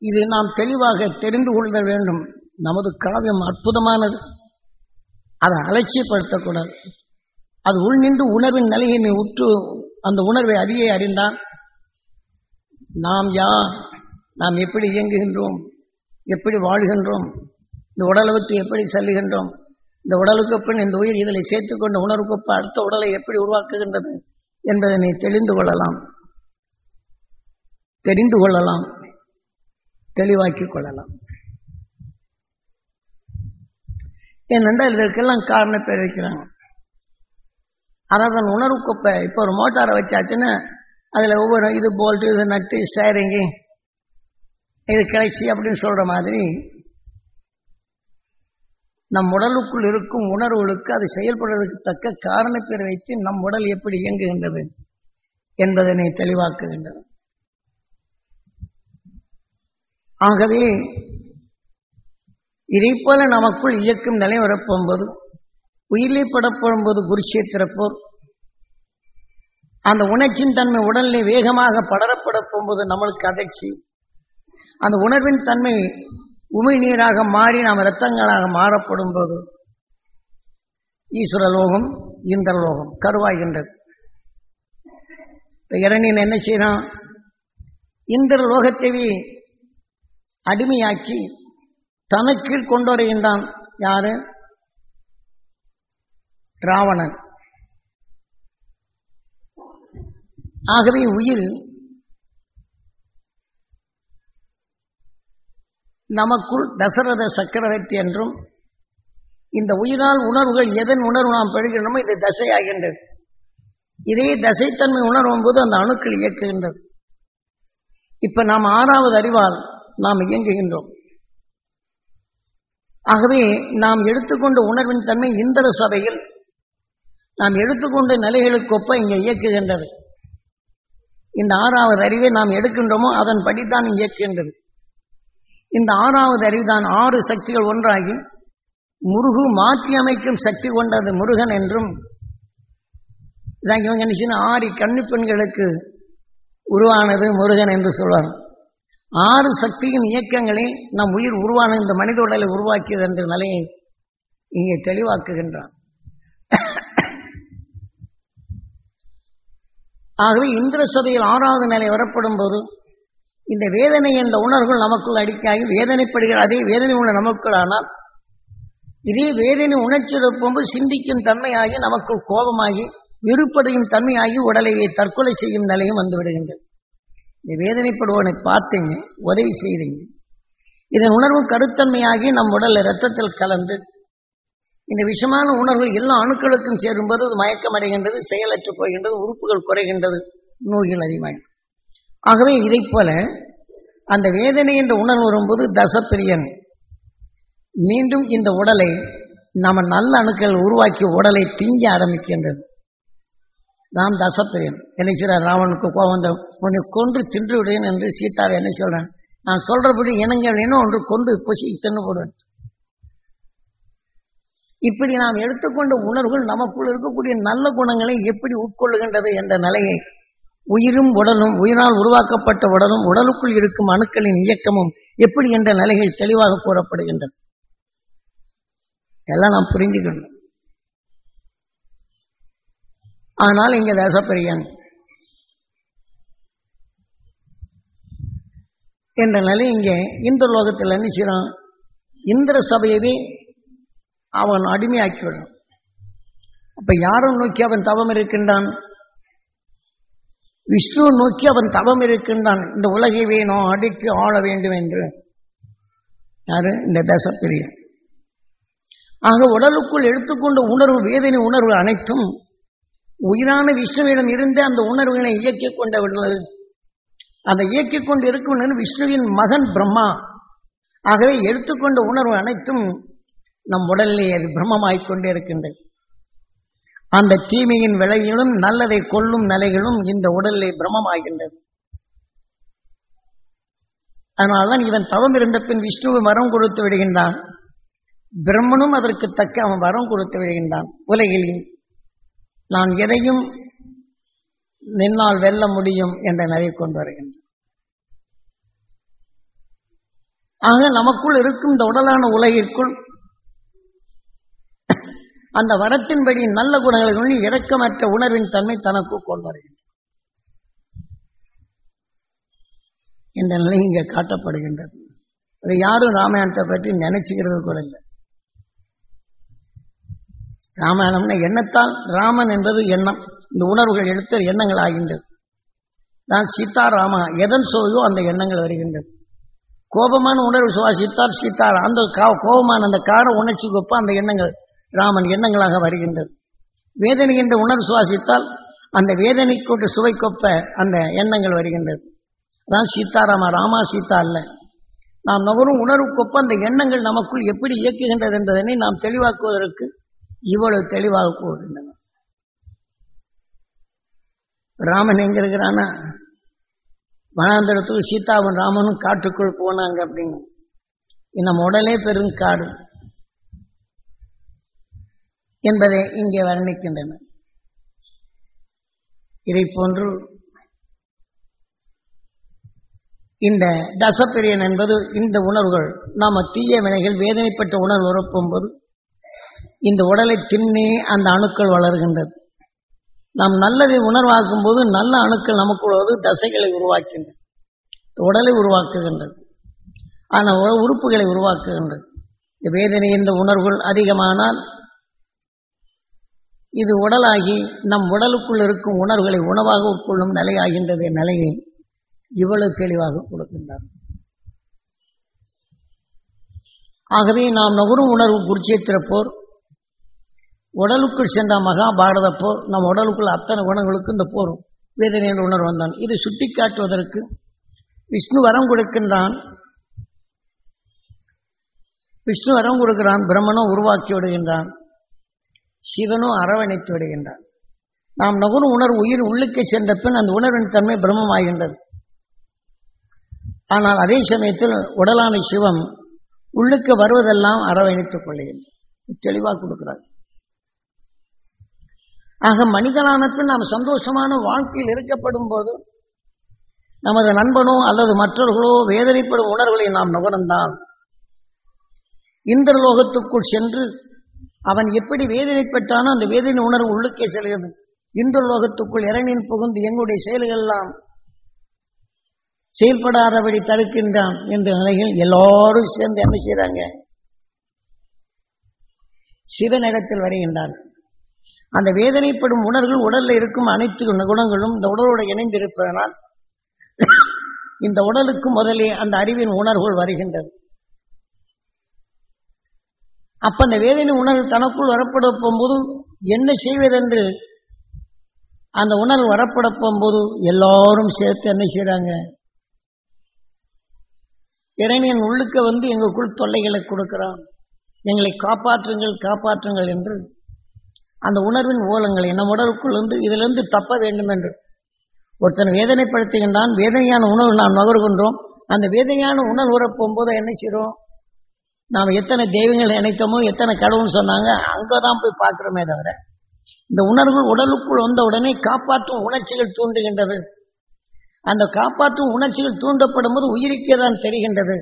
இது நாம் தெளிவாக தெரிந்து கொள்ள வேண்டும் நமது காவியம் அற்புதமானது அதை அலட்சியப்படுத்தக்கூடாது அது உள்நின்று உணர்வின் நிலையை நீ உற்று அந்த உணர்வை அறிய அறிந்தான் நாம் யார் நாம் எப்படி இயங்குகின்றோம் எப்படி வாழ்கின்றோம் இந்த உடலை விட்டு எப்படி செல்லுகின்றோம் இந்த உடலுக்கு பின் இந்த உயிர் இதில் சேர்த்துக்கொண்ட உணர்வுக்கு அடுத்த உடலை எப்படி உருவாக்குகின்றது என்பதை நீ தெரிந்து கொள்ளலாம் தெரிந்து கொள்ளலாம் தெளிவாக்கிக் கொள்ளலாம் ஏனென்றால் இதற்கெல்லாம் காரண பேர் வைக்கிறாங்க அதாவது உணர்வு குப்பை இப்போ ஒரு மோட்டாரை வச்சாச்சுன்னா அதில் ஒவ்வொரு இது போல்ட்டு இது நட்டு ஸ்டேரிங்கு இது கிளச்சி அப்படின்னு சொல்ற மாதிரி நம் உடலுக்குள் இருக்கும் உணர்வுகளுக்கு அது செயல்படுவதற்கு தக்க காரணப்பேர் வைத்து நம் உடல் எப்படி இயங்குகின்றது என்பதனை தெளிவாக்குகின்றது ஆகவே இதை போல நமக்குள் இயக்கும் நிலை வரப்போகும்போது உயிரிலே படப்படும்போது குருஷேத்திர போர் அந்த உணர்ச்சியின் தன்மை உடலிலே வேகமாக படரப்பட போகும்போது நம்மளுக்கு அதிர்ச்சி அந்த உணர்வின் தன்மை உமை நீராக மாறி நாம் இரத்தங்களாக மாறப்படும் போது ஈஸ்வர லோகம் இந்திர லோகம் கருவாகின்றது இப்ப இரணியன் என்ன செய்யறான் இந்திர லோகத்தையே அடிமையாக்கி தனக்கீழ் கொண்டு வருகின்றான் யாரு ராவணன் ஆகவே உயிர் நமக்குள் தசரத சக்கரவர்த்தி என்றும் இந்த உயிரால் உணர்வுகள் எதன் உணர்வு நாம் பெறுகின்றோமோ இது தசையாகின்றது இதே தசைத்தன்மை உணர்வும் போது அந்த அணுக்கள் இயக்குகின்றது இப்ப நாம் ஆறாவது அறிவால் நாம் இயங்குகின்றோம் ஆகவே நாம் எடுத்துக்கொண்ட உணர்வின் தன்மை இந்திர சபையில் நாம் எடுத்துக்கொண்ட நிலைகளுக்கொப்ப இங்கே இயக்குகின்றது இந்த ஆறாவது அறிவை நாம் எடுக்கின்றோமோ அதன் படித்தான் இயக்குகின்றது இந்த ஆறாவது அறிவுதான் ஆறு சக்திகள் ஒன்றாகி முருகு மாற்றி அமைக்கும் சக்தி கொண்டது முருகன் என்றும் இதான் இவங்க என்ன ஆறு கன்னி பெண்களுக்கு உருவானது முருகன் என்று சொல்வார் ஆறு சக்தியின் இயக்கங்களை நம் உயிர் உருவான இந்த மனித உடலை உருவாக்கியது என்ற நிலையை இங்கே தெளிவாக்குகின்றான் ஆகவே இந்திர சபையில் ஆறாவது நிலை வரப்படும் போது இந்த வேதனை என்ற உணர்வுகள் நமக்குள் அடிக்காகி வேதனைப்படுகிற அதே வேதனை உள்ள நமக்குள் ஆனால் இதே வேதனை உணர்ச்சி போகும்போது சிந்திக்கும் தன்மையாகி நமக்குள் கோபமாகி விருப்படையும் தன்மையாகி உடலையை தற்கொலை செய்யும் நிலையும் வந்து விடுகின்றது இந்த வேதனைப்படுவனை பார்த்தீங்க உதவி செய்தீங்க இதன் உணர்வு கருத்தன்மையாகி நம் உடல் ரத்தத்தில் கலந்து இந்த விஷமான உணர்வு எல்லா அணுக்களுக்கும் சேரும்போது அது மயக்கம் அடைகின்றது செயலற்று போகின்றது உறுப்புகள் குறைகின்றது நோய்கள் அதிகமாக ஆகவே இதை போல அந்த வேதனை என்ற உணர்வு வரும்போது தசப்பிரியன் மீண்டும் இந்த உடலை நம்ம நல்ல அணுக்கள் உருவாக்கி உடலை திங்க ஆரம்பிக்கின்றது நான் தசப்பிரியன் என்ன செய்றார் ராவனுக்கு கோபம் வந்த உன்னை கொன்று தின்று விடுவேன் என்று சீதாவை என்ன சொல்றேன் நான் சொல்றபடி இனங்க வேணும் ஒன்று கொண்டு பொசி தின்னு போடுவேன் இப்படி நாம் எடுத்துக்கொண்ட உணர்வுகள் நமக்குள் இருக்கக்கூடிய நல்ல குணங்களை எப்படி உட்கொள்ளுகின்றது என்ற நிலையை உயிரும் உடலும் உயிரால் உருவாக்கப்பட்ட உடலும் உடலுக்குள் இருக்கும் அணுக்களின் இயக்கமும் எப்படி என்ற நிலைகள் தெளிவாக கூறப்படுகின்றது எல்லாம் நாம் புரிஞ்சுக்கணும் ஆனால் இங்க தசப்பரியன் என்ற நிலை இங்கே இந்த லோகத்தில் என்ன செய்யறான் இந்திர சபையவே அவன் அடிமையாக்கிவிடும் அப்ப யாரும் நோக்கி அவன் தவம் இருக்கின்றான் விஷ்ணு நோக்கி அவன் தவம் இருக்கின்றான் இந்த உலகை வேணும் அடிக்கு ஆள வேண்டும் என்று யாரு இந்த தசப்பிரியன் ஆக உடலுக்குள் எடுத்துக்கொண்ட உணர்வு வேதனை உணர்வு அனைத்தும் உயிரான விஷ்ணுவிடம் இருந்து அந்த உணர்வுகளை இயக்கிக் கொண்டு விடுவது அந்த இயக்கிக் கொண்டு இருக்கும் விஷ்ணுவின் மகன் பிரம்மா ஆகவே எடுத்துக்கொண்ட உணர்வு அனைத்தும் நம் உடலிலே அது பிரம்மமாய்க் கொண்டே இருக்கின்றது அந்த தீமையின் விளைவிலும் நல்லதை கொள்ளும் நிலைகளும் இந்த உடலிலே பிரம்மமாகின்றது அதனால்தான் இவன் தவம் இருந்த பின் விஷ்ணுவை வரம் கொடுத்து விடுகின்றான் பிரம்மனும் அதற்கு தக்க அவன் வரம் கொடுத்து விடுகின்றான் உலகில் நான் எதையும் நின்னால் வெல்ல முடியும் என்ற நிலை கொண்டு வருகின்றான் ஆக நமக்குள் இருக்கும் இந்த உடலான உலகிற்குள் அந்த வரத்தின்படி நல்ல குணங்களை கொண்டு இரக்கமற்ற உணர்வின் தன்மை தனக்கு கொண்டு வருகின்றது என்ற நிலை இங்கே காட்டப்படுகின்றது அது யாரும் ராமாயணத்தை பற்றி நினைச்சுக்கிறது கூட இல்லை ராமாயணம்னா எண்ணத்தால் ராமன் என்பது எண்ணம் இந்த உணர்வுகள் எடுத்த எண்ணங்கள் ஆகின்றது நான் சீதாராமா எதன் சோதோ அந்த எண்ணங்கள் வருகின்றது கோபமான உணர்வு சுவாசித்தால் சீதா அந்த கா- கோபமான அந்த கார உணர்ச்சி கொப்ப அந்த எண்ணங்கள் ராமன் எண்ணங்களாக வருகின்றது வேதனை என்ற உணர்வு சுவாசித்தால் அந்த வேதனை கொண்டு சுவை கொப்ப அந்த எண்ணங்கள் வருகின்றது அதான் சீதாராமா ராமா சீதா அல்ல நாம் நுகரும் உணர்வுக்கொப்ப அந்த எண்ணங்கள் நமக்குள் எப்படி இயக்குகின்றது என்பதனை நாம் தெளிவாக்குவதற்கு இவ்வளவு தெளிவாக கூறுகின்றன ராமன் எங்க இருக்கிறானா வனாந்தரத்துக்கு சீதாவும் ராமனும் காட்டுக்குள் போனாங்க அப்படின்னு நம்ம உடலே பெரும் காடு என்பதை இங்கே வர்ணிக்கின்றன இதை போன்று இந்த தசப்பிரியன் என்பது இந்த உணர்வுகள் நாம தீய வினைகள் வேதனைப்பட்ட உணர்வு உறப்பும்போது இந்த உடலை தின்னே அந்த அணுக்கள் வளர்கின்றது நாம் நல்லதை உணர்வாக்கும் போது நல்ல அணுக்கள் நமக்குள் வந்து தசைகளை உருவாக்கின்றது உடலை உருவாக்குகின்றது ஆனால் உ- உறுப்புகளை உருவாக்குகின்றது இந்த வேதனை என்ற உணர்வுகள் அதிகமானால் இது உடலாகி நம் உடலுக்குள் இருக்கும் உணர்வுகளை உணவாக உட்கொள்ளும் நிலையாகின்றது நிலையை இவ்வளவு தெளிவாக கொடுக்கின்றார் ஆகவே நாம் நுகரும் உணர்வு குருச்சேத்திர போர் உடலுக்குள் சென்ற மகாபாரத போர் நம் உடலுக்குள் அத்தனை குணங்களுக்கு இந்த போர் வேதனை என்ற உணர்வு வந்தான் இது சுட்டிக்காட்டுவதற்கு விஷ்ணு வரம் கொடுக்கின்றான் விஷ்ணு வரம் கொடுக்கிறான் பிரம்மனும் உருவாக்கி விடுகின்றான் சிவனும் அரவணைத்து விடுகின்றான் நாம் நுகரும் உணர்வு உயிர் உள்ளுக்கு சென்ற பின் அந்த உணர்வின் தன்மை பிரம்மமாகின்றது ஆனால் அதே சமயத்தில் உடலான சிவம் உள்ளுக்கு வருவதெல்லாம் அரவணைத்துக் கொள்ளுகின்றது தெளிவாக கொடுக்கிறார் ஆக மனிதனான பின் நாம் சந்தோஷமான வாழ்க்கையில் இருக்கப்படும் போது நமது நண்பனோ அல்லது மற்றவர்களோ வேதனைப்படும் உணர்வுகளை நாம் நுகர்ந்தால் இந்திரலோகத்துக்குள் சென்று அவன் எப்படி வேதனைப்பட்டானோ அந்த வேதனை உணர்வு உள்ளுக்கே செல்கிறது இந்திரலோகத்துக்குள் இறைவனின் புகுந்து எங்களுடைய செயல்கள் எல்லாம் செயல்படாதபடி தடுக்கின்றான் என்ற நிலையில் எல்லாரும் சேர்ந்து என்ன செய்றாங்க சிவனிடத்தில் வருகின்றார்கள் அந்த வேதனைப்படும் உணர்வுகள் உடல்ல இருக்கும் அனைத்து குணங்களும் இந்த உடலோடு இணைந்திருப்பதனால் இந்த உடலுக்கு முதலே அந்த அறிவின் உணர்வுகள் வருகின்றது அப்ப அந்த வேதனை உணர்வு தனக்குள் வரப்பட போகும்போது என்ன செய்வதென்று அந்த உணர்வு வரப்பட போகும்போது எல்லாரும் சேர்த்து என்ன செய்றாங்க இறைவன் உள்ளுக்க வந்து எங்களுக்குள் தொல்லைகளை கொடுக்கிறான் எங்களை காப்பாற்றுங்கள் காப்பாற்றுங்கள் என்று அந்த உணர்வின் ஓலங்களை நம் உடலுக்குள் வந்து இதிலிருந்து தப்ப வேண்டும் என்று ஒருத்தன் வேதனைப்படுத்துகின்றான் வேதனையான உணர்வு நாம் நுகர்கின்றோம் அந்த வேதனையான உணர்வு வரப்போகும்போது என்ன செய்றோம் நாம் எத்தனை தெய்வங்களை நினைத்தோமோ எத்தனை கடவுள்னு சொன்னாங்க அங்கதான் போய் பார்க்கிறோமே தவிர இந்த உணர்வுகள் உடலுக்குள் வந்த உடனே காப்பாற்றும் உணர்ச்சிகள் தூண்டுகின்றது அந்த காப்பாற்றும் உணர்ச்சிகள் தூண்டப்படும் போது உயிருக்கே தான் தெரிகின்றது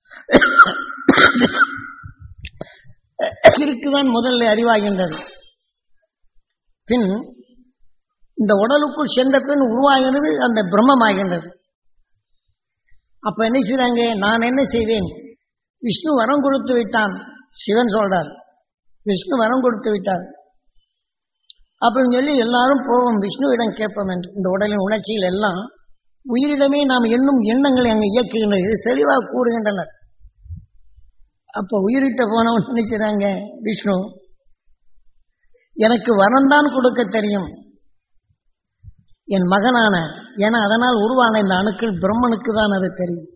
இருக்குதான் முதல்ல அறிவாகின்றது பின் இந்த உடலுக்குள் சென்ற பின் உருவாகிறது அந்த பிரம்மமாகின்றது அப்ப என்ன செய்றாங்க நான் என்ன செய்வேன் விஷ்ணு வரம் கொடுத்து விட்டான் சிவன் சொல்றார் விஷ்ணு வரம் கொடுத்து விட்டார் அப்படின்னு சொல்லி எல்லாரும் போவோம் விஷ்ணுவிடம் கேட்போம் என்று இந்த உடலின் உணர்ச்சிகள் எல்லாம் உயிரிடமே நாம் எண்ணும் எண்ணங்களை அங்கே இயக்குகின்றது இது தெளிவாக கூறுகின்றனர் அப்ப உயிரிட்ட போனவன் நினைக்கிறாங்க விஷ்ணு எனக்கு வரம்தான் கொடுக்க தெரியும் என் மகனான ஏன்னா அதனால் உருவான இந்த அணுக்கள் பிரம்மனுக்கு தான் அது தெரியும்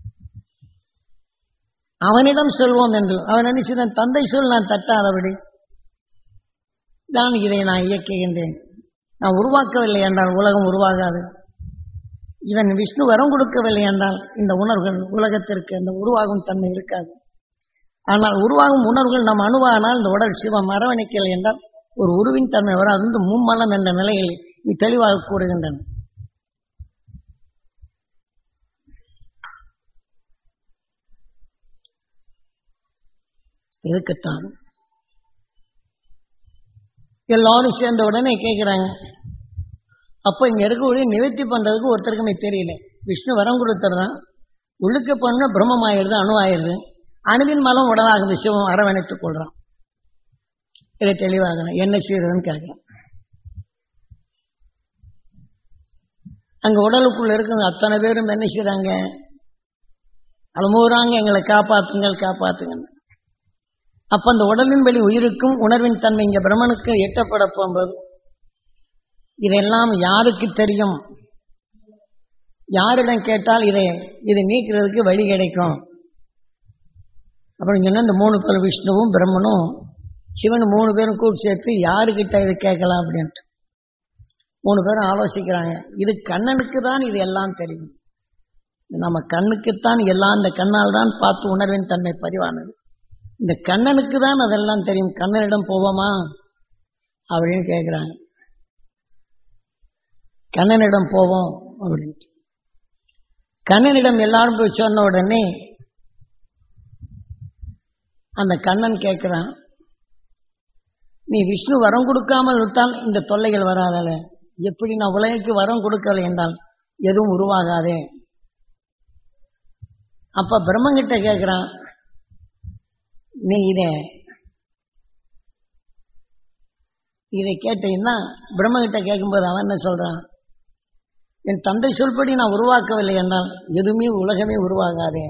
அவனிடம் செல்வோம் என்று அவன் நினைச்சுதான் தந்தை சொல் நான் தட்டாதபடி தான் இதை நான் இயக்குகின்றேன் நான் உருவாக்கவில்லை என்றால் உலகம் உருவாகாது இவன் விஷ்ணு வரம் கொடுக்கவில்லை என்றால் இந்த உணர்வுகள் உலகத்திற்கு அந்த உருவாகும் தன்மை இருக்காது ஆனால் உருவாகும் உணர்வுகள் நம் அணுவானால் இந்த உடல் சிவம் அரவணைக்கலை என்றால் ஒரு உருவின் தன்மை வராது வந்து மும்மலம் என்ற நிலையில் இது தெளிவாக கூறுகின்றன இதுக்குத்தான் எல்லாரும் சேர்ந்த உடனே கேட்குறாங்க அப்போ இங்கே இருக்கக்கூடிய நிவர்த்தி பண்ணுறதுக்கு ஒருத்தருக்குமே தெரியல விஷ்ணு வரம் கொடுத்துட்றான் உள்ளுக்க பண்ண பிரம்மமாயிருது அணுவாயிருது அணுவின் மலம் உடலாகுது சிவம் அரவணைத்துக் கொள்றான் இதை தெளிவாகணும் என்ன செய்யறதுன்னு கேட்குறான் அங்க உடலுக்குள்ள இருக்குது அத்தனை பேரும் என்ன செய்றாங்க அலமூறாங்க எங்களை காப்பாத்துங்கள் காப்பாத்துங்க அப்ப அந்த உடலின் வெளி உயிருக்கும் உணர்வின் தன்மை இங்க பிரம்மனுக்கு எட்டப்பட போகும்போது இதெல்லாம் யாருக்கு தெரியும் யாரிடம் கேட்டால் இதை இதை நீக்கிறதுக்கு வழி கிடைக்கும் அப்புறம் சொன்னா இந்த மூணு பேர் விஷ்ணுவும் பிரம்மனும் சிவன் மூணு பேரும் கூட்டு சேர்த்து யாருக்கிட்ட இது கேட்கலாம் அப்படின்ட்டு மூணு பேரும் ஆலோசிக்கிறாங்க இது கண்ணனுக்கு தான் இது எல்லாம் தெரியும் நம்ம கண்ணுக்குத்தான் எல்லாம் இந்த கண்ணால் தான் பார்த்து உணர்வின் தன்மை பதிவானது இந்த கண்ணனுக்கு தான் அதெல்லாம் தெரியும் கண்ணனிடம் போவோமா அப்படின்னு கேட்குறாங்க கண்ணனிடம் போவோம் அப்படின்ட்டு கண்ணனிடம் எல்லாரும் போய் சொன்ன உடனே அந்த கண்ணன் கேட்கிறான் நீ விஷ்ணு வரம் கொடுக்காமல் விட்டால் இந்த தொல்லைகள் வராதல எப்படி நான் உலகைக்கு வரம் கொடுக்கவில்லை என்றால் எதுவும் உருவாகாதே அப்ப பிரம்மங்கிட்ட கேட்கிறான் நீ இத இதை கேட்டீங்கன்னா பிரம்மகிட்ட கேட்கும்போது அவன் என்ன சொல்றான் என் தந்தை சொல்படி நான் உருவாக்கவில்லை என்றால் எதுவுமே உலகமே உருவாகாதே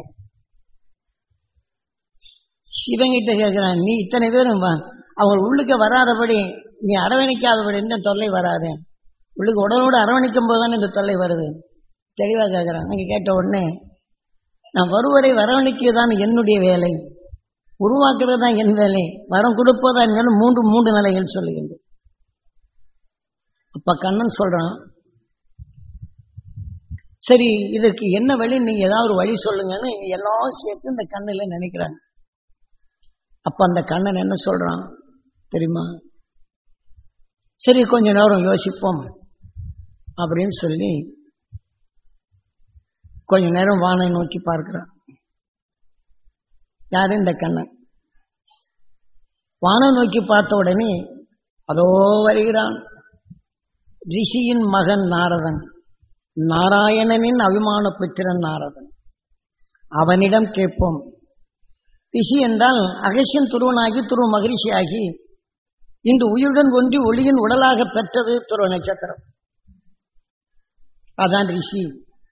சிவங்கிட்ட கேட்கிறான் நீ இத்தனை பேரும் வா அவங்க உள்ளுக்க வராதபடி நீ அரவணைக்காதபடி இந்த தொல்லை வராது உள்ளுக்கு உடலோடு அரவணைக்கும் போது தானே இந்த தொல்லை வருது தெளிவாக கேட்குறான் நீங்கள் கேட்ட உடனே நான் வருவரை வரவணைக்கிறது தான் என்னுடைய வேலை உருவாக்குறது தான் என் வேலை வரம் கொடுப்பதா இருந்தாலும் மூன்று மூன்று நிலைகள் சொல்லுகின்றேன் அப்ப கண்ணன் சொல்றான் சரி இதற்கு என்ன வழி நீங்க ஏதாவது ஒரு வழி சொல்லுங்கன்னு எல்லாம் சேர்த்து இந்த கண்ணில் நினைக்கிறாங்க அப்ப அந்த கண்ணன் என்ன சொல்றான் தெரியுமா சரி கொஞ்ச நேரம் யோசிப்போம் அப்படின்னு சொல்லி கொஞ்ச நேரம் வானை நோக்கி பார்க்கிறான் யாரு இந்த கண்ணன் வானம் நோக்கி பார்த்த உடனே அதோ வருகிறான் ரிஷியின் மகன் நாரதன் நாராயணனின் அபிமான புத்திரன் நாரதன் அவனிடம் கேட்போம் ரிஷி என்றால் அகசியன் துருவனாகி துருவ மகிழ்ச்சியாகி இன்று உயிருடன் ஒன்றி ஒளியின் உடலாக பெற்றது துருவ நட்சத்திரம் அதான் ரிஷி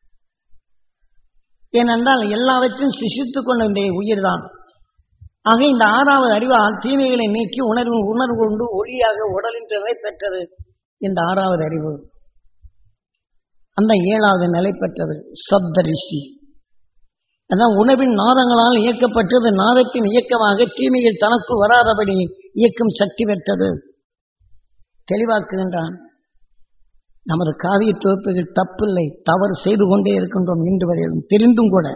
ஏனென்றால் எல்லாவற்றையும் சிசித்துக் கொண்ட இந்த உயிர் தான் ஆக இந்த ஆறாவது அறிவால் தீமைகளை நீக்கி உணர்வு உணர்வு கொண்டு ஒளியாக உடலின் நிலை பெற்றது இந்த ஆறாவது அறிவு அந்த ஏழாவது நிலை பெற்றது சப்த ரிஷி அதான் உணவின் நாதங்களால் இயக்கப்பட்டது நாதத்தின் இயக்கமாக தீமையில் தனக்குள் வராதபடி இயக்கும் சக்தி பெற்றது தெளிவாக்குகின்றான் நமது காவிய தொகுப்புகள் தப்பில்லை தவறு செய்து கொண்டே இருக்கின்றோம் இன்று வரையிலும் தெரிந்தும் கூட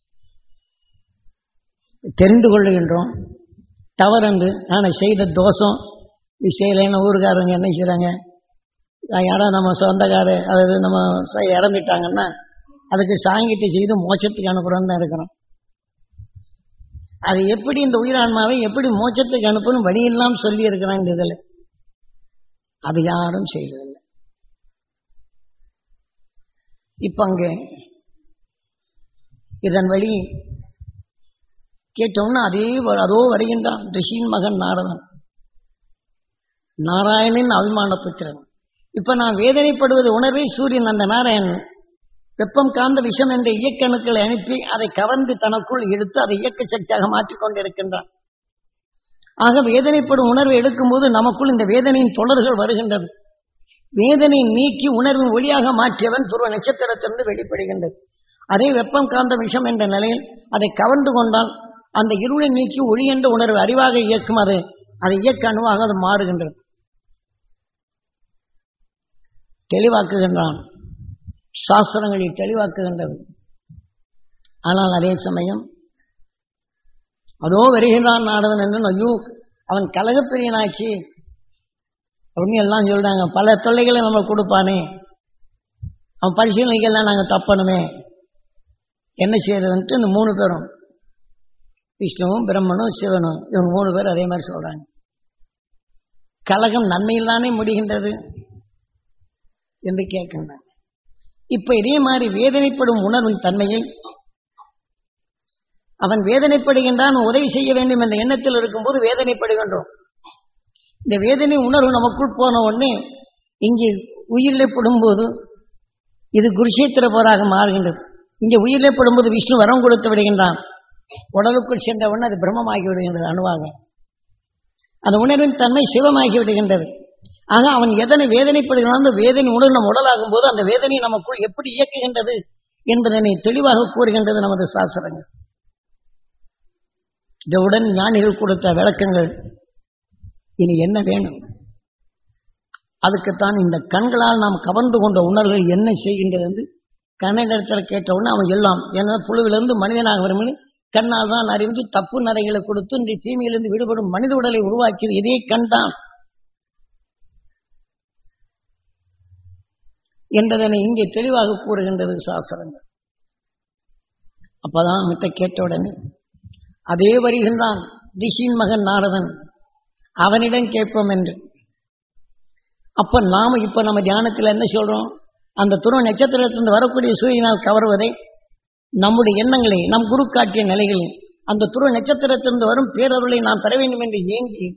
தெரிந்து கொள்ளுகின்றோம் தவறென்று ஆனால் செய்த தோஷம் இது செய்யலைன்னு ஊருக்காரங்க என்ன செய்கிறாங்க யாராவது நம்ம சொந்தக்கார அதாவது நம்ம ச- இறந்துட்டாங்கன்னா அதுக்கு சாங்கிட்டு செய்து மோட்சத்துக்கு அனுப்புறோம்னு தான் இருக்கிறோம் அது எப்படி இந்த உயிரான்மாவை எப்படி மோட்சத்துக்கு அனுப்பணும் வழியெல்லாம் சொல்லி இருக்கிறான் இந்த இதில் அது யாரும் செய்வதில்லை இப்ப அங்கே இதன் வழி கேட்டோம்னா அதே வ- அதோ வருகின்றான் ரிஷியின் மகன் நாரதன் நாராயணன் அபிமான புத்திரன் இப்ப நான் வேதனைப்படுவது உணர்வை சூரியன் அந்த நாராயணன் வெப்பம் காந்த விஷம் என்ற இயக்கணுக்களை அனுப்பி அதை கவர்ந்து தனக்குள் எடுத்து அதை இயக்க சக்தியாக மாற்றிக் கொண்டிருக்கின்றான் ஆக வேதனைப்படும் உணர்வை எடுக்கும்போது நமக்குள் இந்த வேதனையின் தொடர்கள் வருகின்றது வேதனை நீக்கி உணர்வின் ஒளியாக மாற்றியவன் துருவ நட்சத்திரத்திலிருந்து வெளிப்படுகின்றது அதே வெப்பம் காந்த விஷம் என்ற நிலையில் அதை கவர்ந்து கொண்டால் அந்த இருளை நீக்கி ஒளி என்ற உணர்வு அறிவாக இயக்கும் அது அது இயக்க அணுவாக அது மாறுகின்றது தெளிவாக்குகின்றான் சாஸ்திரங்களில் தெளிவாக்குகின்றது ஆனால் அதே சமயம் அதோ வருகின்றான் நாரதன் என்று ஐயோ அவன் கலகப்பிரியனாக்கி அப்படின்னு எல்லாம் சொல்றாங்க பல தொல்லைகளை நம்ம கொடுப்பானே அவன் பரிசீலனைகள்லாம் நாங்கள் தப்பணுமே என்ன செய்யறதுன்ட்டு இந்த மூணு பேரும் விஷ்ணுவும் பிரம்மனும் சிவனும் இவங்க மூணு பேர் அதே மாதிரி சொல்றாங்க கலகம் நன்மையில் தானே முடிகின்றது என்று கேட்கின்றாங்க இப்ப இதே மாதிரி வேதனைப்படும் உணர்வின் தன்மையை அவன் வேதனைப்படுகின்றான் உதவி செய்ய வேண்டும் என்ற எண்ணத்தில் இருக்கும்போது வேதனைப்படுகின்றோம் இந்த வேதனை உணர்வு நமக்குள் போன உடனே இங்கே உயிரிலே படும்போது இது குருஷேத்திர போராக மாறுகின்றது இங்கே உயிரிலே படும்போது விஷ்ணு வரம் கொடுத்து விடுகின்றான் உடலுக்குள் சென்றவுடனே அது பிரம்மமாகி விடுகின்றது அணுவாக அந்த உணர்வின் தன்மை சிவமாகி விடுகின்றது ஆக அவன் எதனை வேதனைப்படுகிறான் அந்த வேதனை உணர்வு நம் உடலாகும் போது அந்த வேதனை நமக்குள் எப்படி இயக்குகின்றது என்பதனை தெளிவாக கூறுகின்றது நமது சாஸ்திரங்கள் இதனுடன் ஞானிகள் கொடுத்த விளக்கங்கள் இனி என்ன வேணும் அதுக்குத்தான் இந்த கண்களால் நாம் கவர்ந்து கொண்ட உணர்வுகள் என்ன செய்கின்றது என்று கண்ணிடத்தில் கேட்ட உடனே அவன் எல்லாம் ஏன்னா புழுவிலிருந்து மனிதனாக வரும் கண்ணால் தான் அறிந்து தப்பு நரைகளை கொடுத்து இந்த தீமையிலிருந்து விடுபடும் மனித உடலை உருவாக்கியது இதே கண் தான் என்பதனை இங்கே தெளிவாக கூறுகின்றது சாஸ்திரங்கள் அப்பதான் அவன்கிட்ட கேட்ட உடனே அதே வருகின்றான் ரிஷியின் மகன் நாரதன் அவனிடம் கேட்போம் என்று அப்ப நாம இப்ப நம்ம தியானத்தில் என்ன சொல்றோம் அந்த துருவ நட்சத்திரத்திலிருந்து வரக்கூடிய சூரியனால் கவர்வதை நம்முடைய எண்ணங்களை நம் குரு காட்டிய நிலைகளில் அந்த துருவ நட்சத்திரத்திலிருந்து வரும் பேரருளை நாம் பெற வேண்டும் என்று ஏங்கி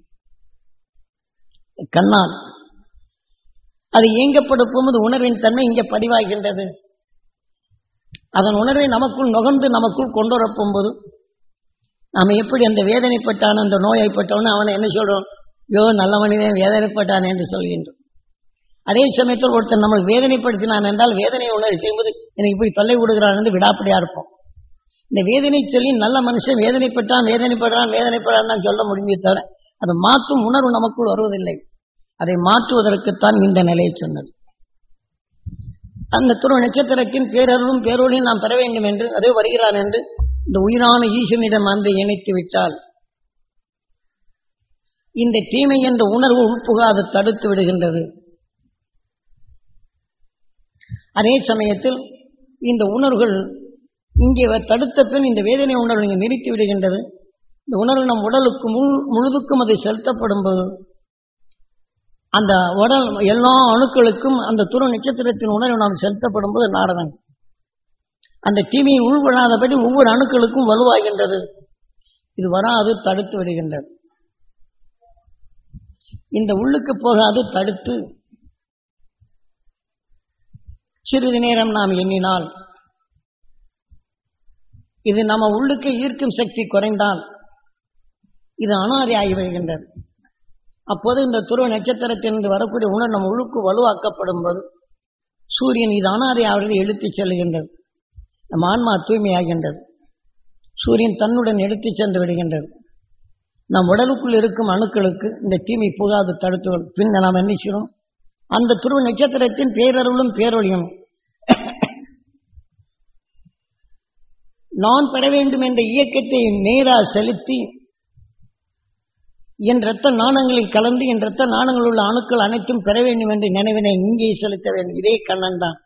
கண்ணால் அது இயங்கப்படுத்தும் உணர்வின் தன்மை இங்கே பதிவாகின்றது அதன் உணர்வை நமக்குள் நுகர்ந்து நமக்குள் கொண்டு வரப்போகும்போது நாம் எப்படி அந்த வேதனைப்பட்டான் அந்த நோய்ப்பட்டவனு அவனை என்ன சொல்றோம் யோ நல்ல மனிதன் வேதனைப்பட்டான் என்று சொல்கின்றோம் அதே சமயத்தில் ஒருத்தன் நம்மளுக்கு வேதனைப்படுத்தினான் என்றால் வேதனை உணர்வு செய்யும்போது எனக்கு இப்படி தொல்லை விடுகிறான் என்று விடாப்படியா இருப்போம் இந்த வேதனை சொல்லி நல்ல மனுஷன் வேதனைப்பட்டான் வேதனைப்படுறான் வேதனைப்படுறான் தான் சொல்ல முடியுமே தவிர அது மாற்றும் உணர்வு நமக்குள் வருவதில்லை அதை மாற்றுவதற்குத்தான் இந்த நிலையை சொன்னது அந்த துருவ நட்சத்திரத்தின் பேரருளும் பேரொழியும் நாம் பெற வேண்டும் என்று அதே வருகிறான் என்று இந்த உயிரான ஈசனிடம் வந்து இணைத்து விட்டால் இந்த தீமை என்ற உணர்வு உட்புகாது தடுத்து விடுகின்றது அதே சமயத்தில் இந்த உணர்வுகள் இங்கே தடுத்த பின் இந்த வேதனை உணர்வு இங்கே நிறுத்தி விடுகின்றது இந்த உணர்வு நம் உடலுக்கு முழு முழுதுக்கும் அதை செலுத்தப்படும் போது அந்த உடல் எல்லா அணுக்களுக்கும் அந்த துரு நட்சத்திரத்தின் உணர்வு நாம் செலுத்தப்படும் போது நாரதன் அந்த தீமையை உள்கொள்ளாதபடி ஒவ்வொரு அணுக்களுக்கும் வலுவாகின்றது இது வராது தடுத்து விடுகின்றது இந்த உள்ளுக்கு போகாது தடுத்து சிறிது நேரம் நாம் எண்ணினால் இது நம்ம உள்ளுக்கு ஈர்க்கும் சக்தி குறைந்தால் இது அனாதி ஆகி வருகின்றது அப்போது இந்த துருவ நட்சத்திரத்திலிருந்து வரக்கூடிய உணர்வு நம்ம உள்ளுக்கு வலுவாக்கப்படும் போது சூரியன் இது அனாதி ஆவதை எடுத்துச் செல்கின்றது நம் ஆன்மா தூய்மையாகின்றது சூரியன் தன்னுடன் எடுத்துச் சென்று விடுகின்றது நம் உடலுக்குள் இருக்கும் அணுக்களுக்கு இந்த தீமை புகாது தடுத்து பின் நாம் என்ன செய்யறோம் அந்த துருவ நட்சத்திரத்தின் பேரருளும் பேரொழியும் நான் பெற வேண்டும் என்ற இயக்கத்தை நேரா செலுத்தி என் ரத்த நாணங்களில் கலந்து என் ரத்த நாணங்கள் உள்ள அணுக்கள் அனைத்தும் பெற வேண்டும் என்ற நினைவினை இங்கே செலுத்த வேண்டும் இதே கண்ணன் தான்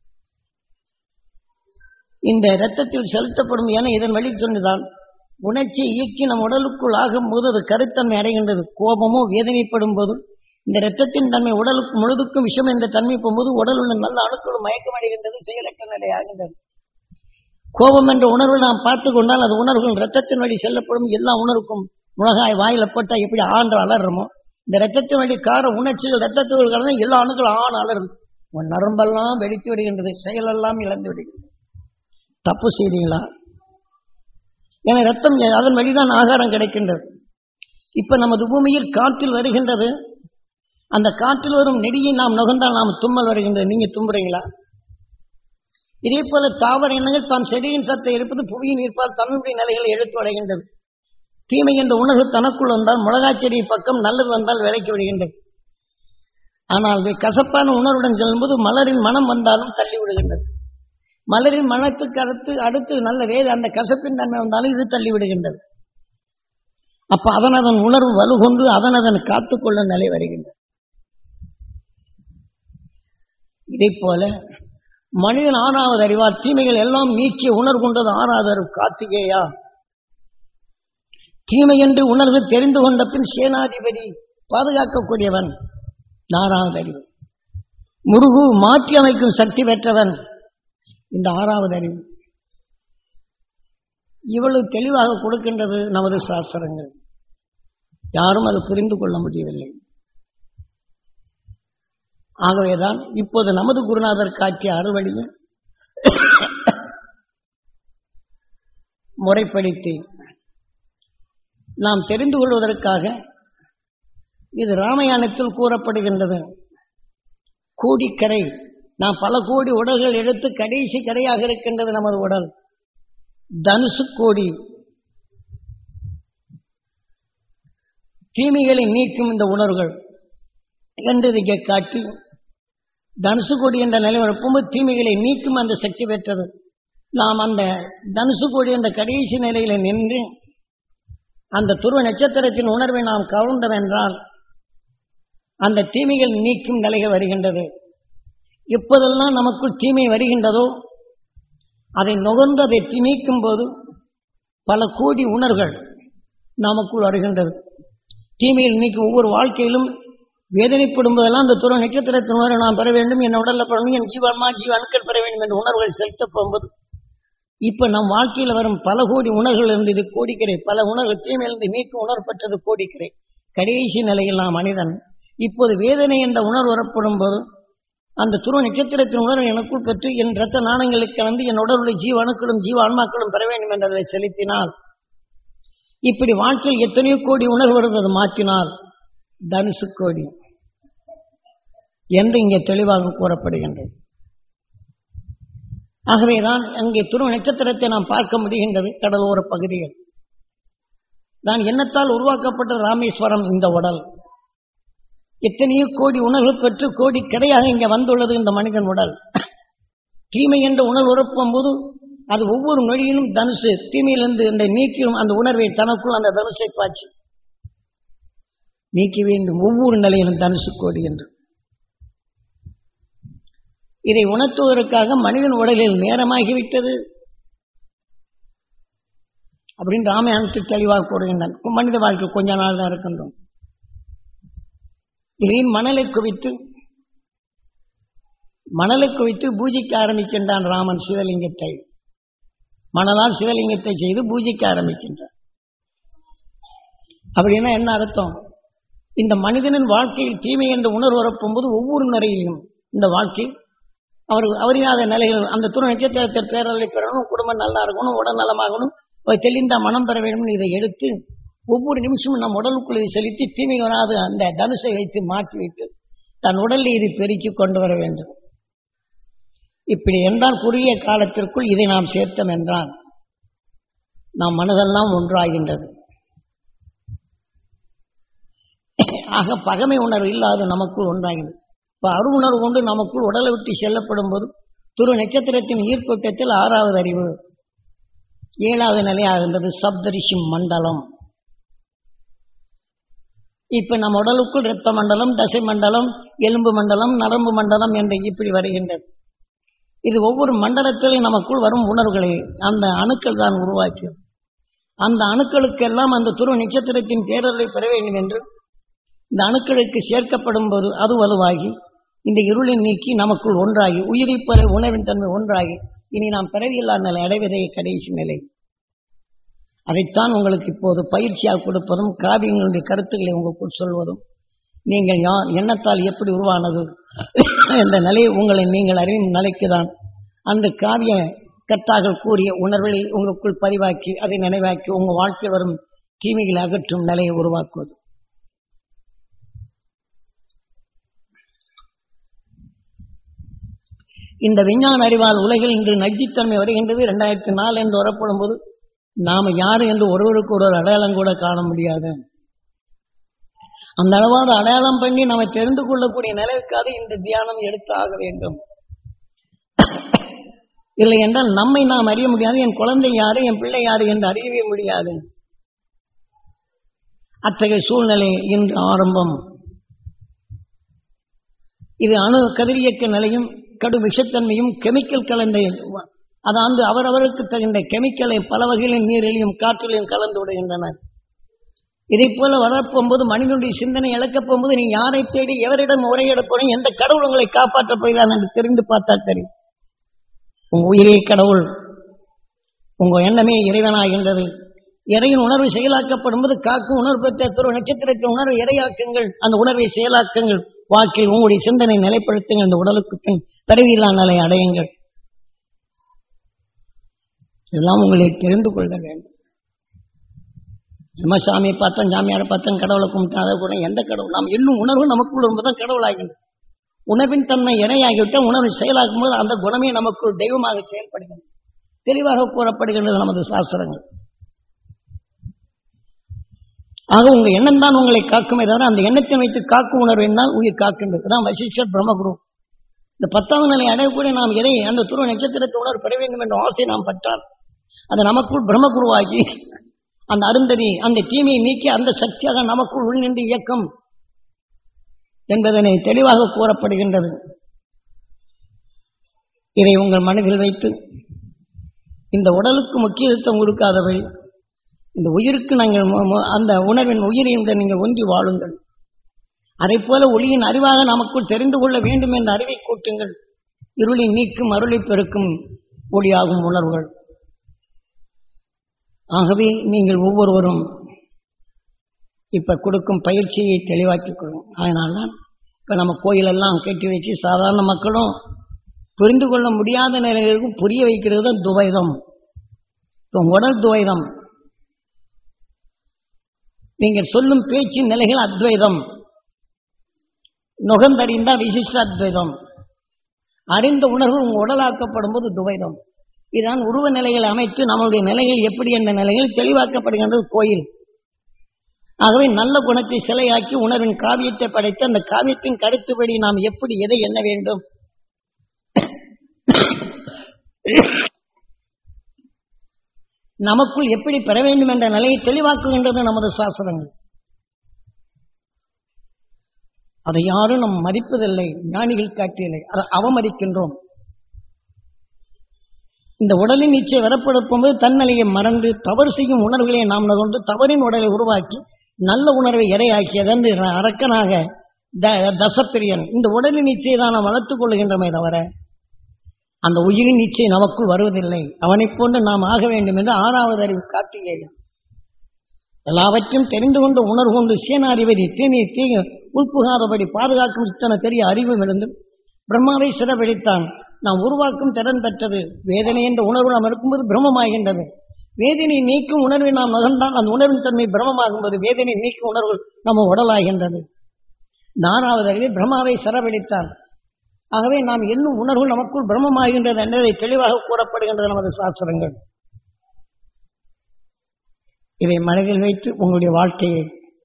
இந்த இரத்தத்தில் செலுத்தப்படும் என இதன் வழி சொன்னதான் உணர்ச்சி இயக்கி நம் உடலுக்குள் ஆகும்போது அது கருத்தன்மை அடைகின்றது கோபமோ வேதனைப்படும் போது இந்த இரத்தத்தின் தன்மை உடலுக்கு முழுதுக்கும் விஷம் என்ற தன்மை போகும்போது உடல் உள்ள நல்ல அணுக்களும் மயக்கம் அடைகின்றது செயலற்ற நிலை ஆகின்றது கோபம் என்ற உணர்வு நாம் பார்த்து கொண்டால் அது உணர்வுகள் ரத்தத்தின் வழி செல்லப்படும் எல்லா உணர்வுக்கும் முளகாய் வாயில போட்டால் எப்படி ஆண்டு அலறமோ இந்த ரத்தத்தின் வழி கார உணர்ச்சிகள் ரத்தத்துகள் கலந்து எல்லா அணுக்களும் ஆண் அலரும் உன் நரம்பெல்லாம் வெடித்து விடுகின்றது செயலெல்லாம் இழந்து விடுகின்றது தப்பு செய்தீங்களா என ரத்தம் அதன் வழிதான் ஆகாரம் கிடைக்கின்றது இப்ப நமது பூமியில் காற்றில் வருகின்றது அந்த காற்றில் வரும் நெடியை நாம் நுகர்ந்தால் நாம் தும்மல் வருகின்றது நீங்க தும்புறீங்களா இதே போல தாவர எண்ணங்கள் தான் செடியின் சத்தை இருப்பது புவியின் இருப்பால் தன்னுடைய நிலைகளை எடுத்து அடைகின்றது தீமை என்ற உணர்வு தனக்குள் வந்தால் மிளகாய் செடி பக்கம் நல்லது வந்தால் விலைக்கு விடுகின்றது ஆனால் கசப்பான உணர்வுடன் செல்லும்போது மலரின் மனம் வந்தாலும் தள்ளி விடுகின்றது மலரின் மனத்துக்கு அடுத்து அடுத்து நல்ல வேத அந்த கசப்பின் தன்மை வந்தாலும் இது தள்ளி விடுகின்றது அப்ப அதன் அதன் உணர்வு வலுகொண்டு அதன் அதன் காத்துக்கொள்ளும் நிலை வருகின்றது இதை போல மனிதன் ஆறாவது அறிவார் தீமைகள் எல்லாம் நீக்கிய உணர்வு கொண்டது ஆறாவது அறிவு கார்த்திகேயா தீமை என்று உணர்வு தெரிந்து கொண்ட பின் சேனாதிபதி பாதுகாக்கக்கூடியவன் ஆறாவது அறிவு முருகு மாற்றி அமைக்கும் சக்தி பெற்றவன் இந்த ஆறாவது அறிவு இவ்வளவு தெளிவாக கொடுக்கின்றது நமது சாஸ்திரங்கள் யாரும் அது புரிந்து கொள்ள முடியவில்லை ஆகவேதான் இப்போது நமது குருநாதர் காட்டிய அறுவழியில் முறைப்படுத்தி நாம் தெரிந்து கொள்வதற்காக இது ராமாயணத்தில் கூறப்படுகின்றது கோடிக்கரை நாம் பல கோடி உடல்கள் எடுத்து கடைசி கரையாக இருக்கின்றது நமது உடல் தனுசு கோடி தீமைகளை நீக்கும் இந்த உணர்வுகள் என்று இங்கே காட்டி தனுசு கொடி என்ற நிலை வரப்போது தீமைகளை நீக்கும் அந்த சக்தி பெற்றது நாம் அந்த தனுசு கொடி என்ற கடைசி நிலையில நின்று அந்த துருவ நட்சத்திரத்தின் உணர்வை நாம் கவர்ந்தவென்றால் அந்த தீமைகள் நீக்கும் நிலைகள் வருகின்றது எப்போதெல்லாம் நமக்குள் தீமை வருகின்றதோ அதை நுகர்ந்து அதை நீக்கும் போது பல கோடி உணர்வுகள் நமக்குள் வருகின்றது தீமையில் நீக்கும் ஒவ்வொரு வாழ்க்கையிலும் வேதனைப்படும் போதெல்லாம் அந்த துறை நட்சத்திரத்தின் உணர்வை நாம் பெற வேண்டும் என் உடல்ல பெறணும் என் ஜீவான்மா ஜீவ அணுக்கள் பெற வேண்டும் என்ற உணர்வுகள் செலுத்த போகும்போது இப்ப நம் வாழ்க்கையில் வரும் பல கோடி உணர்வுகள் இருந்தது கோடிக்கரை பல உணர்வுகள் தீமையிலிருந்து நீக்கும் உணர்வுப்பட்டது கோடிக்கரை கடைசி நிலையில் நாம் மனிதன் இப்போது வேதனை என்ற உணர்வு வரப்படும் போது அந்த துருவ நட்சத்திரத்தின் உணர்வை எனக்குள் பெற்று என் ரத்த நாணங்களுக்கு கலந்து என் உடலுடைய ஜீவ அணுக்களும் ஜீவ ஆன்மாக்களும் பெற வேண்டும் என்றதை செலுத்தினால் இப்படி வாழ்க்கையில் எத்தனையோ கோடி உணர்வு வருவது மாற்றினால் தனுசு கோடி என்று இங்கே தெளிவாக கூறப்படுகின்றது ஆகவேதான் அங்கே துருவ நட்சத்திரத்தை நாம் பார்க்க முடிகின்றது கடலோர பகுதிகள் தான் எண்ணத்தால் உருவாக்கப்பட்ட ராமேஸ்வரம் இந்த உடல் எத்தனையோ கோடி உணர்வு பெற்று கோடி கரையாக இங்கே வந்துள்ளது இந்த மனிதன் உடல் தீமை என்ற உணர்வு உறப்பும் போது அது ஒவ்வொரு நொடியிலும் தனுசு தீமையிலிருந்து இந்த நீக்கியும் அந்த உணர்வை தனக்குள் அந்த தனுசை பாய்ச்சி நீக்க வேண்டும் ஒவ்வொரு நிலையிலும் தனுசு கோடி என்று இதை உணர்த்துவதற்காக மனிதன் உடலில் நேரமாகிவிட்டது அப்படின்னு ராமாயணத்தில் தெளிவாக கூறுகின்றான் மனித வாழ்க்கை கொஞ்ச நாள் தான் இருக்கின்றோம் இதையும் மணலை குவித்து மணலை குவித்து பூஜிக்க ஆரம்பிக்கின்றான் ராமன் சிவலிங்கத்தை மணலால் சிவலிங்கத்தை செய்து பூஜிக்க ஆரம்பிக்கின்றான் அப்படின்னா என்ன அர்த்தம் இந்த மனிதனின் வாழ்க்கையில் தீமை என்ற உணர்வு வரப்போகும்போது ஒவ்வொரு நிலையிலும் இந்த வாழ்க்கை அவர் அவரியாத நிலைகள் அந்த துணை நட்சத்திரத்தில் பேரலை பெறணும் குடும்பம் நல்லா இருக்கணும் உடல் நலமாகணும் தெளிந்த மனம் பெற வேண்டும் இதை எடுத்து ஒவ்வொரு நிமிஷமும் நம் உடலுக்குள் இதை செலுத்தி தீமை வராது அந்த தனுசை வைத்து மாற்றி வைத்து தன் உடலில் இதை பெருக்கி கொண்டு வர வேண்டும் இப்படி என்றால் குறுகிய காலத்திற்குள் இதை நாம் சேர்த்தோம் என்றால் நாம் மனதெல்லாம் ஒன்றாகின்றது ஆக பகமை உணர்வு இல்லாத நமக்குள் ஒன்றாகிறது இப்ப அரு உணர்வு கொண்டு நமக்குள் உடலை விட்டு செல்லப்படும் போது துரு நட்சத்திரத்தின் ஈர்ப்பட்டத்தில் ஆறாவது அறிவு ஏழாவது நிலையாகின்றது சப்தரிஷி மண்டலம் இப்ப நம் உடலுக்குள் இரத்த மண்டலம் தசை மண்டலம் எலும்பு மண்டலம் நரம்பு மண்டலம் என்று இப்படி வருகின்றது இது ஒவ்வொரு மண்டலத்திலும் நமக்குள் வரும் உணர்வுகளை அந்த அணுக்கள் தான் உருவாக்கியது அந்த அணுக்களுக்கெல்லாம் அந்த துருவ நட்சத்திரத்தின் பேரலை பெற வேண்டும் என்று இந்த அணுக்களுக்கு சேர்க்கப்படும் போது அது வலுவாகி இந்த இருளை நீக்கி நமக்குள் ஒன்றாகி உயிரை பெற உணவின் தன்மை ஒன்றாகி இனி நாம் பிறவியில்லா நிலை அடைவதே கடைசி நிலை அதைத்தான் உங்களுக்கு இப்போது பயிற்சியாக கொடுப்பதும் காவியங்களுடைய கருத்துக்களை உங்களுக்குள் சொல்வதும் நீங்கள் யார் எண்ணத்தால் எப்படி உருவானது என்ற நிலையை உங்களை நீங்கள் அறியும் நிலைக்குதான் அந்த காவிய கர்த்தார்கள் கூறிய உணர்வுகளை உங்களுக்குள் பதிவாக்கி அதை நினைவாக்கி உங்கள் வாழ்க்கை வரும் தீமைகளை அகற்றும் நிலையை உருவாக்குவது இந்த விஞ்ஞான அறிவால் உலகில் இன்று நஞ்சித்தன்மை வருகின்றது இரண்டாயிரத்தி நாலு என்று வரப்படும் போது நாம யாரு என்று ஒருவருக்கு ஒரு அடையாளம் கூட காண முடியாது அந்த அளவாத அடையாளம் பண்ணி நம்ம தெரிந்து கொள்ளக்கூடிய நிலைக்காக இந்த தியானம் எடுத்து ஆக வேண்டும் இல்லை என்றால் நம்மை நாம் அறிய முடியாது என் குழந்தை யாரு என் பிள்ளை யாரு என்று அறியவே முடியாது அத்தகைய சூழ்நிலை இன்று ஆரம்பம் இது அணு கதிரியக்க நிலையும் கடும் விஷத்தன்மையும் கெமிக்கல் கலந்த அதாவது அவரவருக்கு தகுந்த கெமிக்கலை பல வகையிலும் நீரிலையும் காற்றிலையும் கலந்து விடுகின்றனர் இதை போல வரப்போகும்போது மனிதனுடைய சிந்தனை இழக்கப் போகும்போது நீ யாரை தேடி எவரிடம் முறையிட போறீங்க எந்த கடவுள் உங்களை காப்பாற்றப் போகிறான் என்று தெரிந்து பார்த்தா தெரியும் உங்க உயிரே கடவுள் உங்க எண்ணமே இறைவனாகின்றது இறையின் உணர்வு செயலாக்கப்படும் போது காக்கும் உணர்வு பெற்ற துரு நட்சத்திரத்தின் உணர்வு இறையாக்குங்கள் அந்த உணர்வை செயலாக்குங்கள் வாக்கில் உங்களுடைய சிந்தனை நிலைப்படுத்துங்கள் இந்த உடலுக்கு பின் பிறவியில்லா நிலை அடையுங்கள் இதெல்லாம் உங்களை தெரிந்து கொள்ள வேண்டும் நம்ம சாமியை பார்த்தோம் சாமியாரை பார்த்தோம் கடவுளை கும்பிட்டோம் அதை கூட எந்த கடவுள் நாம் இன்னும் உணர்வு நமக்குள் இருப்பதுதான் கடவுளாகின்றது உணர்வின் தன்மை இணையாகிவிட்டால் உணர்வு செயலாக்கும் போது அந்த குணமே நமக்குள் தெய்வமாக செயல்படுகிறது தெளிவாக கூறப்படுகின்றது நமது சாஸ்திரங்கள் ஆக உங்க எண்ணம் தான் உங்களை காக்குமே தவிர அந்த எண்ணத்தை வைத்து காக்கும் உணர்வு என்னால் உயிர் காக்கின்றது தான் வசிஷ்டர் பிரம்மகுரு இந்த பத்தாவது நிலை அடையக்கூடிய நாம் எதை அந்த துருவ நட்சத்திரத்தை உணர்வு பெற வேண்டும் என்ற ஆசை நாம் பற்றால் அது நமக்குள் பிரம்மகுருவாகி அந்த அருந்ததி அந்த தீமையை நீக்கி அந்த சக்தியாக நமக்குள் உள்நின்று இயக்கம் என்பதனை தெளிவாக கூறப்படுகின்றது இதை உங்கள் மனதில் வைத்து இந்த உடலுக்கு முக்கியத்துவம் கொடுக்காதவை இந்த உயிருக்கு நாங்கள் மு- மு- அந்த உணர்வின் உயிர் என்று நீங்கள் ஒன்றி வாழுங்கள் அதை போல ஒளியின் அறிவாக நமக்குள் தெரிந்து கொள்ள வேண்டும் என்ற அறிவை கூட்டுங்கள் இருளை நீக்கும் அருளை பெருக்கும் ஒளியாகும் உணர்வுகள் ஆகவே நீங்கள் ஒவ்வொருவரும் இப்ப கொடுக்கும் பயிற்சியை தெளிவாக்கிக் கொள்ளும் அதனால்தான் இப்ப நம்ம கோயிலெல்லாம் கட்டி வச்சு சாதாரண மக்களும் புரிந்து கொள்ள முடியாத நிலைகளுக்கு புரிய வைக்கிறது தான் துவைதம் இப்ப உடல் துவைதம் நீங்கள் சொல்லும் பேச்சின் நிலைகள் அத்வைதம் நுகர்ந்தறிந்தா விசிஷ்ட அத்வைதம் அறிந்த உணர்வு உங்க உடலாக்கப்படும் போது துவைதம் இதுதான் உருவ நிலைகளை அமைத்து நம்முடைய நிலைகள் எப்படி என்ற நிலைகள் தெளிவாக்கப்படுகின்றது கோயில் ஆகவே நல்ல குணத்தை சிலையாக்கி உணர்வின் காவியத்தை படைத்து அந்த காவியத்தின் கருத்துப்படி நாம் எப்படி எதை எண்ண வேண்டும் நமக்குள் எப்படி பெற வேண்டும் என்ற நிலையை தெளிவாக்குகின்றது நமது சாஸ்திரங்கள் அதை யாரும் நம் மதிப்பதில்லை ஞானிகள் காட்டியலை அதை அவமதிக்கின்றோம் இந்த உடலின் இச்சை வரப்படும்போது தன்னிலையை மறந்து தவறு செய்யும் உணர்வுகளை நாம் கொண்டு தவறின் உடலை உருவாக்கி நல்ல உணர்வை இரையாக்கி அதன்று அரக்கனாக த- தசப்பிரியன் இந்த உடலின் இச்சையை தான் நாம் வளர்த்துக் கொள்கின்றமே தவிர அந்த உயிரின் இச்சை நமக்குள் வருவதில்லை அவனைப் போன்று நாம் ஆக வேண்டும் என்று ஆறாவது அறிவு காட்டுகிறேன் எல்லாவற்றையும் தெரிந்து கொண்டு உணர்வு கொண்டு சீனாதிபதி தீநீர் தீ உள்புகாதபடி பாதுகாக்கும் இத்தனை பெரிய அறிவும் இருந்தும் பிரம்மாவை சிறப்பிடித்தான் நாம் உருவாக்கும் திறன் பெற்றது வேதனை என்ற உணர்வு நாம் இருக்கும்போது பிரம்மமாகின்றது வேதனை நீக்கும் உணர்வை நாம் நகர்ந்தால் அந்த உணர்வின் தன்மை பிரமமாகும்போது வேதனை நீக்கும் உணர்வு நம்ம உடலாகின்றது நானாவது அறிவு பிரம்மாவை சிறப்பிடித்தான் ஆகவே நாம் என்னும் உணர்வு நமக்குள் பிரம்மமாகின்றது என்பதை தெளிவாக கூறப்படுகின்றது நமது சாஸ்திரங்கள் இதை மனதில் வைத்து உங்களுடைய வாழ்க்கையை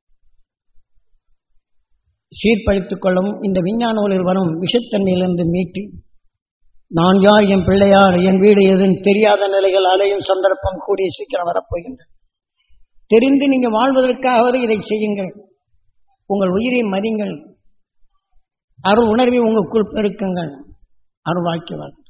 சீர்படுத்திக் கொள்ளவும் இந்த விஞ்ஞான ஒளியில் வரும் விஷத்தன்மையிலிருந்து மீட்டி நான் யார் என் பிள்ளையார் என் வீடு எதுன்னு தெரியாத நிலைகள் அலையும் சந்தர்ப்பம் கூடிய சீக்கிரம் வரப்போகின்றது தெரிந்து நீங்க வாழ்வதற்காகவது இதை செய்யுங்கள் உங்கள் உயிரை மதிங்கள் அருள் உணர்வை உங்களுக்குள் பெருக்குங்கள் அருள் வாழ்க்கை வாழ்க்கை